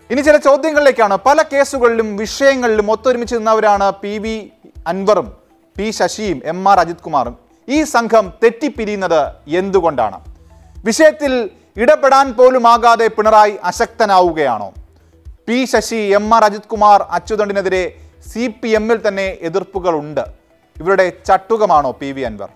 ഇനി ചില ചോദ്യങ്ങളിലേക്കാണ് പല കേസുകളിലും വിഷയങ്ങളിലും ഒത്തൊരുമിച്ച് നിന്നവരാണ് പി വി അൻവറും പി ശശിയും എം ആർ അജിത് കുമാറും ഈ സംഘം തെറ്റിപ്പിരിയുന്നത് എന്തുകൊണ്ടാണ് വിഷയത്തിൽ ഇടപെടാൻ പോലുമാകാതെ പിണറായി അശക്തനാവുകയാണോ P Sasi M R Ajith Kumar അച്യുതണ്ടിനെതിരെ സി പി എമ്മിൽ തന്നെ എതിർപ്പുകളുണ്ട് ഇവരുടെ ചട്ടുകമാണോ പി വി അൻവർ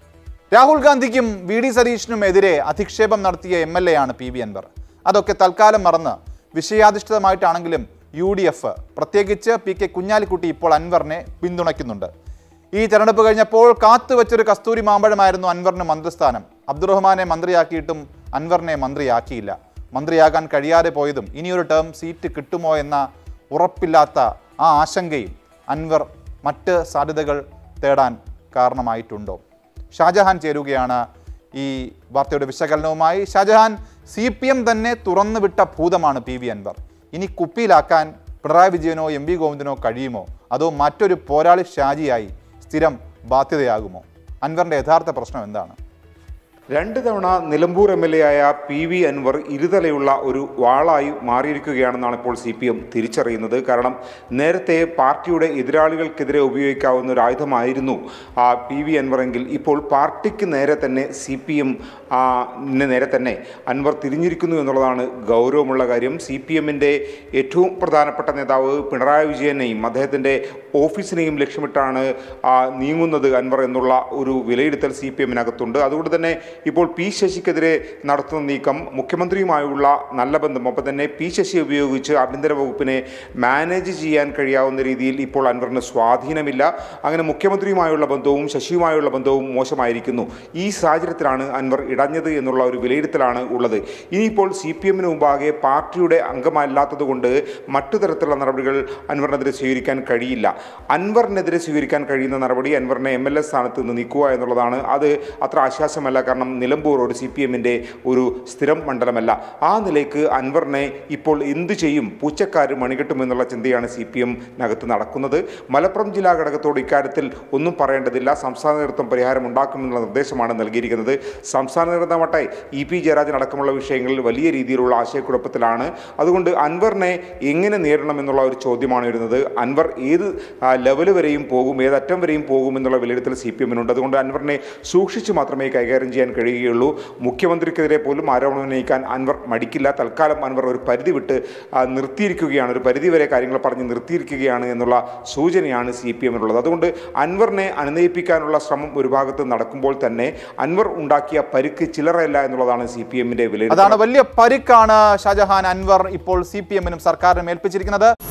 രാഹുൽ ഗാന്ധിക്കും വി ഡി സതീഷിനും എതിരെ അധിക്ഷേപം നടത്തിയ എം എൽ എ ആണ് പി വി അൻവർ അതൊക്കെ തൽക്കാലം മറന്ന് വിഷയാധിഷ്ഠിതമായിട്ടാണെങ്കിലും യു ഡി എഫ് പ്രത്യേകിച്ച് പി കെ കുഞ്ഞാലിക്കുട്ടി ഇപ്പോൾ അൻവറിനെ പിന്തുണയ്ക്കുന്നുണ്ട് ഈ തെരഞ്ഞെടുപ്പ് കഴിഞ്ഞപ്പോൾ കാത്തുവച്ചൊരു കസ്തൂരി മാമ്പഴമായിരുന്നു അൻവറിന് മന്ത്രിസ്ഥാനം അബ്ദുറഹ്മാനെ മന്ത്രിയാക്കിയിട്ടും അൻവറിനെ മന്ത്രിയാക്കിയില്ല മന്ത്രിയാകാൻ കഴിയാതെ പോയതും ഇനിയൊരു ടേം സീറ്റ് കിട്ടുമോ എന്ന ഉറപ്പില്ലാത്ത ആ ആശങ്കയും അൻവർ മറ്റ് സാധ്യതകൾ തേടാൻ കാരണമായിട്ടുണ്ടോ ഷാജഹാൻ ചേരുകയാണ് ഈ വാർത്തയുടെ വിശകലനവുമായി ഷാജഹാൻ സി പി എം തന്നെ തുറന്നുവിട്ട ഭൂതമാണ് പി വി അൻവർ ഇനി കുപ്പിയിലാക്കാൻ പിണറായി വിജയനോ എം വി ഗോവിന്ദനോ കഴിയുമോ അതോ മറ്റൊരു പോരാളി ഷാജിയായി സ്ഥിരം ബാധ്യതയാകുമോ അൻവറിന്റെ യഥാർത്ഥ പ്രശ്നം എന്താണ് രണ്ട് തവണ നിലമ്പൂർ എം എൽ എ ആയ പി വി അൻവർ ഇരുതലയുള്ള ഒരു വാളായി മാറിയിരിക്കുകയാണെന്നാണ് ഇപ്പോൾ സി പി എം തിരിച്ചറിയുന്നത് കാരണം നേരത്തെ പാർട്ടിയുടെ എതിരാളികൾക്കെതിരെ ഉപയോഗിക്കാവുന്ന ഒരു ആയുധമായിരുന്നു ആ പി വി അൻവർ എങ്കിൽ ഇപ്പോൾ പാർട്ടിക്ക് നേരെ തന്നെ സി പി എം നേരെ തന്നെ അൻവർ തിരിഞ്ഞിരിക്കുന്നു എന്നുള്ളതാണ് ഗൗരവമുള്ള കാര്യം സി പി എമ്മിൻ്റെ ഏറ്റവും പ്രധാനപ്പെട്ട നേതാവ് പിണറായി വിജയനെയും അദ്ദേഹത്തിൻ്റെ ഓഫീസിനെയും ലക്ഷ്യമിട്ടാണ് ആ, നീങ്ങുന്നത് അൻവർ എന്നുള്ള ഒരു വിലയിരുത്തൽ സി പി എമ്മിനകത്തുണ്ട് അതുകൊണ്ട് തന്നെ ഇപ്പോൾ പി ശശിക്കെതിരെ നടത്തുന്ന നീക്കം മുഖ്യമന്ത്രിയുമായുള്ള നല്ല ബന്ധം ഒപ്പം തന്നെ പി ശശി ഉപയോഗിച്ച് ആഭ്യന്തര വകുപ്പിനെ മാനേജ് ചെയ്യാൻ കഴിയാവുന്ന രീതിയിൽ ഇപ്പോൾ അൻവറിന് സ്വാധീനമില്ല അങ്ങനെ മുഖ്യമന്ത്രിയുമായുള്ള ബന്ധവും ശശിയുമായുള്ള ബന്ധവും മോശമായിരിക്കുന്നു ഈ സാഹചര്യത്തിലാണ് അൻവർ ഇടഞ്ഞത് എന്നുള്ള ഒരു വിലയിരുത്തലാണ് ഉള്ളത് ഇനിയിപ്പോൾ സി പി എമ്മിന് മുമ്പാകെ പാർട്ടിയുടെ അംഗമല്ലാത്തതുകൊണ്ട് മറ്റു തരത്തിലുള്ള നടപടികൾ അൻവറിനെതിരെ സ്വീകരിക്കാൻ കഴിയില്ല അൻവറിനെതിരെ സ്വീകരിക്കാൻ കഴിയുന്ന നടപടി അൻവറിനെ എം എൽ എ സ്ഥാനത്ത് നിന്ന് നീക്കുക എന്നുള്ളതാണ് അത് അത്ര ആശ്വാസമല്ല കാരണം നിലമ്പൂർ ഒരു സി പി എമ്മിൻ്റെ ഒരു സ്ഥിരം മണ്ഡലമല്ല ആ നിലയ്ക്ക് അൻവറിനെ ഇപ്പോൾ എന്തു ചെയ്യും പൂച്ചക്കാർ മണികെട്ടും എന്നുള്ള ചിന്തയാണ് സി പി എമ്മിനകത്ത് നടക്കുന്നത് മലപ്പുറം ജില്ലാ ഘടകത്തോട് ഇക്കാര്യത്തിൽ ഒന്നും പറയേണ്ടതില്ല സംസ്ഥാന നേതൃത്വം പരിഹാരം ഉണ്ടാക്കുമെന്നുള്ള നിർദ്ദേശമാണ് നൽകിയിരിക്കുന്നത് സംസ്ഥാന നേതൃത്വമാട്ടെ ഇ പി ജയരാജൻ അടക്കമുള്ള വിഷയങ്ങളിൽ വലിയ രീതിയിലുള്ള ആശയക്കുഴപ്പത്തിലാണ് അതുകൊണ്ട് അൻവറിനെ എങ്ങനെ നേരിടണം എന്നുള്ള ഒരു ചോദ്യമാണ് വരുന്നത് അൻവർ ഏത് ആ, ലെവൽ വരെയും പോകും ഏതറ്റം വരെയും പോകും എന്നുള്ള വിലയിരുത്തൽ സി പി എമ്മിനുണ്ട് അതുകൊണ്ട് അൻവറിനെ സൂക്ഷിച്ച് മാത്രമേ കൈകാര്യം ചെയ്യാൻ കഴിയുകയുള്ളൂ മുഖ്യമന്ത്രിക്കെതിരെ പോലും ആരോപണം ഉന്നയിക്കാൻ അൻവർ മടിക്കില്ല തൽക്കാലം അൻവർ ഒരു പരിധി വിട്ട് ആ, നിർത്തിയിരിക്കുകയാണ് ഒരു പരിധി വരെ കാര്യങ്ങൾ പറഞ്ഞ് നിർത്തിയിരിക്കുകയാണ് എന്നുള്ള സൂചനയാണ് സി പി എമ്മിനുള്ളത് അതുകൊണ്ട് അൻവറിനെ അനുനയിപ്പിക്കാനുള്ള ശ്രമം ഒരു ഭാഗത്ത് നടക്കുമ്പോൾ തന്നെ അൻവർ ഉണ്ടാക്കിയ പരിക്ക് ചില്ലറയല്ല എന്നുള്ളതാണ് സി പി എമ്മിന്റെ വിലയിരുത്തൽ അതാണ് വലിയ പരിക്കാണ് ഷാജഹാൻ അൻവർ ഇപ്പോൾ സി പി എമ്മിനും സർക്കാരിനും ഏൽപ്പിച്ചിരിക്കുന്നത്